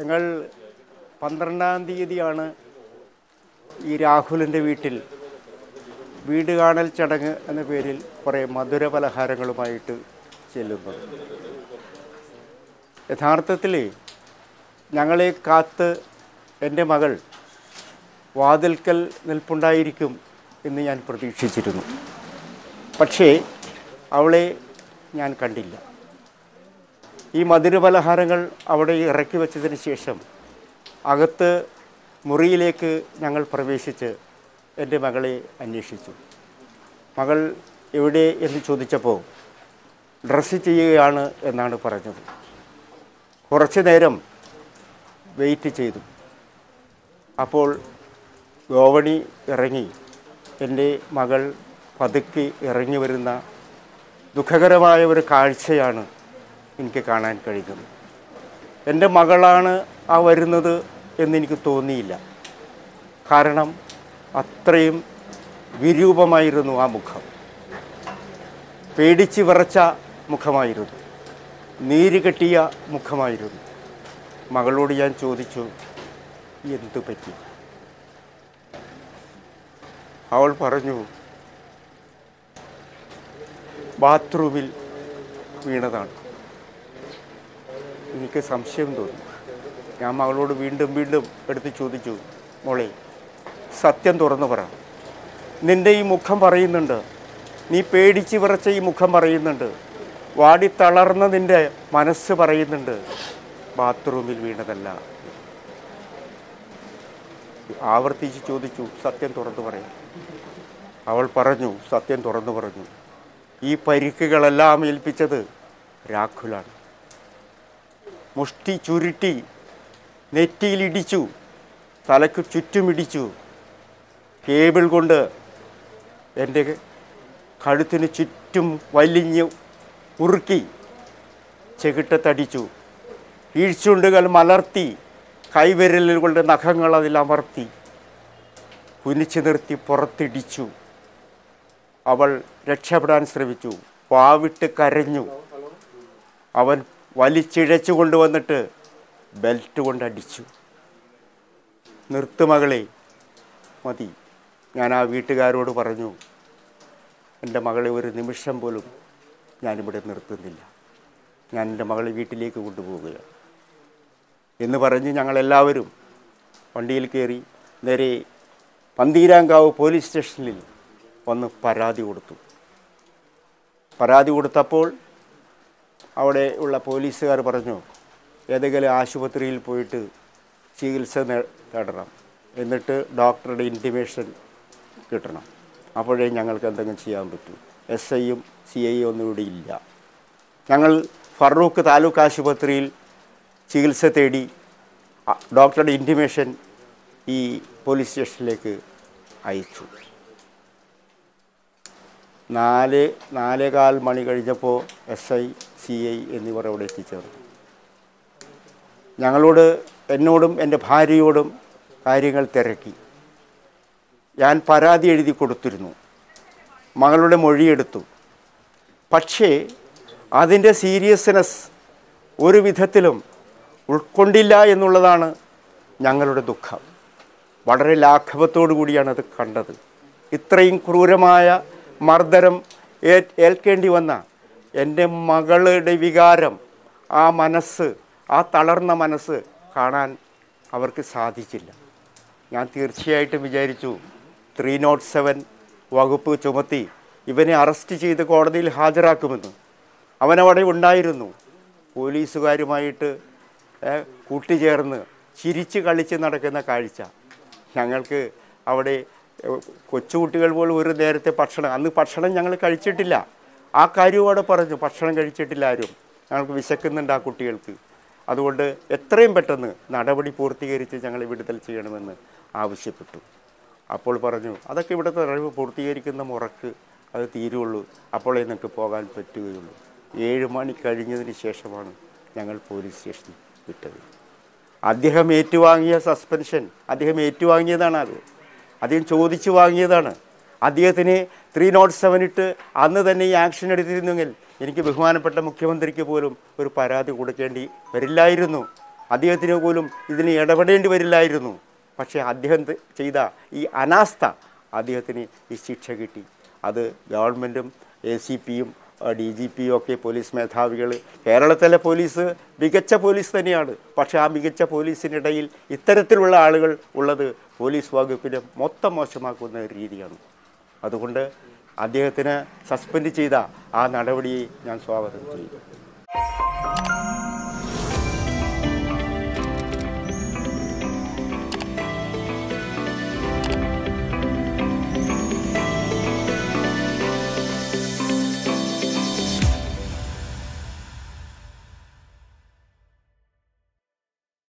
ഞങ്ങൾ പന്ത്രണ്ടാം തീയതിയാണ് ഈ രാഹുലിൻ്റെ വീട്ടിൽ വീട് കാണൽ ചടങ്ങ് എന്ന പേരിൽ കുറേ മധുര പലഹാരങ്ങളുമായിട്ട് ചെല്ലുന്നത് യഥാർത്ഥത്തിൽ ഞങ്ങളെ കാത്ത് എൻ്റെ മകൾ വാതിൽക്കൽ നിൽപ്പുണ്ടായിരിക്കും എന്ന് ഞാൻ പ്രതീക്ഷിച്ചിരുന്നു പക്ഷേ അവളെ ഞാൻ കണ്ടില്ല ഈ മധുരപലഹാരങ്ങൾ അവിടെ ഇറക്കി വെച്ചതിന് ശേഷം അകത്ത് മുറിയിലേക്ക് ഞങ്ങൾ പ്രവേശിച്ച് എൻ്റെ മകളെ അന്വേഷിച്ചു മകൾ എവിടെ എന്ന് ചോദിച്ചപ്പോൾ ഡ്രസ്സ് ചെയ്യുകയാണ് എന്നാണ് പറഞ്ഞത് കുറച്ച് നേരം വെയിറ്റ് ചെയ്തു അപ്പോൾ ഗോവണി ഇറങ്ങി എൻ്റെ മകൾ പതുക്കെ ഇറങ്ങി വരുന്ന ദുഃഖകരമായ ഒരു കാഴ്ചയാണ് എനിക്ക് കാണാൻ കഴിയുന്നത് എൻ്റെ മകളാണ് ആ വരുന്നത് എന്നെനിക്ക് തോന്നിയില്ല കാരണം അത്രയും വിരൂപമായിരുന്നു ആ മുഖം പേടിച്ച് വിറച്ച മുഖമായിരുന്നു നീര് കെട്ടിയ മുഖമായിരുന്നു മകളോട് ഞാൻ ചോദിച്ചു എന്തു പറ്റി അവൾ പറഞ്ഞു ബാത്റൂമിൽ വീണതാണ് എനിക്ക് സംശയം തോന്നി ഞാൻ മകളോട് വീണ്ടും വീണ്ടും എടുത്ത് ചോദിച്ചു മോളെ സത്യം തുറന്നു പറ നിന്റെ ഈ മുഖം പറയുന്നുണ്ട് നീ പേടിച്ച് വിറച്ച ഈ മുഖം പറയുന്നുണ്ട് വാടി തളർന്ന നിന്റെ മനസ്സ് പറയുന്നുണ്ട് ബാത്റൂമിൽ വീണതല്ല ആവർത്തിച്ച് ചോദിച്ചു സത്യം തുറന്നു പറയാം അവൾ പറഞ്ഞു സത്യം തുറന്നു പറഞ്ഞു ഈ പരിക്കുകളെല്ലാം ഏൽപ്പിച്ചത് രാഖുലാണ് മുഷ്ടി ചുരുട്ടി നെറ്റിയിലിടിച്ചു തലക്ക് ചുറ്റുമിടിച്ചു കേബിൾ കൊണ്ട് എൻ്റെ കഴുത്തിന് ചുറ്റും വലിഞ്ഞ് ഉറുക്കി ചെകിട്ടത്തടിച്ചു ഈഴ്ചുണ്ടുകൾ മലർത്തി കൈവിരലുകളുടെ നഖങ്ങൾ അതിൽ അമർത്തി കുനിച്ചു നിർത്തി പുറത്തിടിച്ചു അവൾ രക്ഷപ്പെടാൻ ശ്രമിച്ചു പാവിട്ട് കരഞ്ഞു അവൻ വലിച്ചിഴച്ചു കൊണ്ടുവന്നിട്ട് ബെൽറ്റ് കൊണ്ട് അടിച്ചു നിർത്തുമകളെ മതി ഞാൻ ആ വീട്ടുകാരോട് പറഞ്ഞു എൻ്റെ മകളെ ഒരു നിമിഷം പോലും ഞാനിവിടെ നിർത്തുന്നില്ല ഞാൻ എൻ്റെ മകളെ വീട്ടിലേക്ക് കൊണ്ടുപോവുകയാണ് എന്ന് പറഞ്ഞ് ഞങ്ങളെല്ലാവരും വണ്ടിയിൽ കയറി നേരെ പന്തീരാങ്കാവ് പോലീസ് സ്റ്റേഷനിൽ വന്ന് പരാതി കൊടുത്തു പരാതി കൊടുത്തപ്പോൾ അവിടെ ഉള്ള പോലീസുകാർ പറഞ്ഞു ഏതെങ്കിലും ആശുപത്രിയിൽ പോയിട്ട് ചികിത്സ നേ- തേടണം എന്നിട്ട് ഡോക്ടറുടെ ഇൻറ്റിമേഷൻ കിട്ടണം അപ്പോഴേ ഞങ്ങൾക്ക് എന്തെങ്കിലും ചെയ്യാൻ പറ്റൂ എസ് ഐയും സി ഐയും ഒന്നും ഇവിടെ ഇല്ല ഞങ്ങൾ ഫറൂഖ് താലൂക്ക് ആശുപത്രിയിൽ ചികിത്സ തേടി അ- ഡോക്ടറുടെ ഇൻറ്റിമേഷൻ ഈ പോലീസ് സ്റ്റേഷനിലേക്ക് അയച്ചു നാല് നാലേകാൽ മണി കഴിഞ്ഞപ്പോൾ എസ് ഐ സി ഐ എന്നിവർ അവിടെ എത്തിച്ചേർന്നു ഞങ്ങളോട് എന്നോടും എൻ്റെ ഭാര്യയോടും കാര്യങ്ങൾ തിരക്കി ഞാൻ പരാതി എഴുതി കൊടുത്തിരുന്നു മകളുടെ മൊഴിയെടുത്തു പക്ഷേ അതിൻ്റെ സീരിയസ്നെസ് ഒരു വിധത്തിലും ഉൾക്കൊണ്ടില്ല എന്നുള്ളതാണ് ഞങ്ങളുടെ ദുഃഖം വളരെ ലാഘവത്തോടു കൂടിയാണ് അത് കണ്ടത് ഇത്രയും ക്രൂരമായ മർദ്ദനം ഏ- ഏൽക്കേണ്ടി വന്ന എൻ്റെ മകളുടെ വികാരം ആ മനസ്സ് ആ തളർന്ന മനസ്സ് കാണാൻ അവർക്ക് സാധിച്ചില്ല ഞാൻ തീർച്ചയായിട്ടും വിചാരിച്ചു ത്രീ നോട്ട് സെവൻ വകുപ്പ് ചുമത്തി ഇവനെ അറസ്റ്റ് ചെയ്ത് കോടതിയിൽ ഹാജരാക്കുമെന്ന് അവനവിടെ ഉണ്ടായിരുന്നു പോലീസുകാരുമായിട്ട് ഏ, കൂട്ടുചേർന്ന് ചിരിച്ച് കളിച്ച് നടക്കുന്ന കാഴ്ച ഞങ്ങൾക്ക് അവിടെ ഏ, കൊച്ചുകുട്ടികൾ പോലും ഒരു നേരത്തെ ഭക്ഷണം അന്ന് ഭക്ഷണം ഞങ്ങൾ കഴിച്ചിട്ടില്ല ആ കാര്യവും അവിടെ പറഞ്ഞു ഭക്ഷണം കഴിച്ചിട്ടില്ല ആരും ഞങ്ങൾക്ക് വിശക്കുന്നുണ്ട് ആ കുട്ടികൾക്ക് അതുകൊണ്ട് എത്രയും പെട്ടെന്ന് നടപടി പൂർത്തീകരിച്ച് ഞങ്ങൾ വിടുതൽ ചെയ്യണമെന്ന് ആവശ്യപ്പെട്ടു അപ്പോൾ പറഞ്ഞു അതൊക്കെ ഇവിടുത്തെ അറിവ് പൂർത്തീകരിക്കുന്ന മുറക്ക് അത് തീരുള്ളൂ അപ്പോഴേ നിങ്ങൾക്ക് പോകാൻ പറ്റുകയുള്ളൂ ഏഴ് മണി കഴിഞ്ഞതിന് ശേഷമാണ് ഞങ്ങൾ പോലീസ് സ്റ്റേഷനിൽ വിട്ടത് അദ്ദേഹം ഏറ്റുവാങ്ങിയ സസ്പെൻഷൻ അദ്ദേഹം ഏറ്റുവാങ്ങിയതാണ് അത് അദ്ദേഹം ചോദിച്ചു വാങ്ങിയതാണ് അദ്ദേഹത്തിന് ത്രീ നോട്ട് സെവൻ ഇട്ട് അന്ന് തന്നെ ഈ ആക്ഷൻ എടുത്തിരുന്നെങ്കിൽ എനിക്ക് ബഹുമാനപ്പെട്ട മുഖ്യമന്ത്രിക്ക് പോലും ഒരു പരാതി കൊടുക്കേണ്ടി വരില്ലായിരുന്നു അദ്ദേഹത്തിന് പോലും ഇതിന് ഇടപെടേണ്ടി വരില്ലായിരുന്നു പക്ഷേ അദ്ദേഹം ത- ചെയ്ത ഈ അനാസ്ഥ അദ്ദേഹത്തിന് ഈ ശിക്ഷ കിട്ടി അത് ഗവൺമെൻറ്റും എ സി പിയും ഡി ജി പിയും ഒക്കെ പോലീസ് മേധാവികൾ കേരളത്തിലെ പോലീസ് മികച്ച പോലീസ് തന്നെയാണ് പക്ഷേ ആ മികച്ച പോലീസിനിടയിൽ ഇത്തരത്തിലുള്ള ആളുകൾ ഉള്ളത് പോലീസ് വകുപ്പിനെ മൊത്തം മോശമാക്കുന്ന ഒരു രീതിയാണ് അതുകൊണ്ട് അദ്ദേഹത്തിന് സസ്പെൻഡ് ചെയ്ത ആ നടപടിയെ ഞാൻ സ്വാഗതം ചെയ്യുന്നു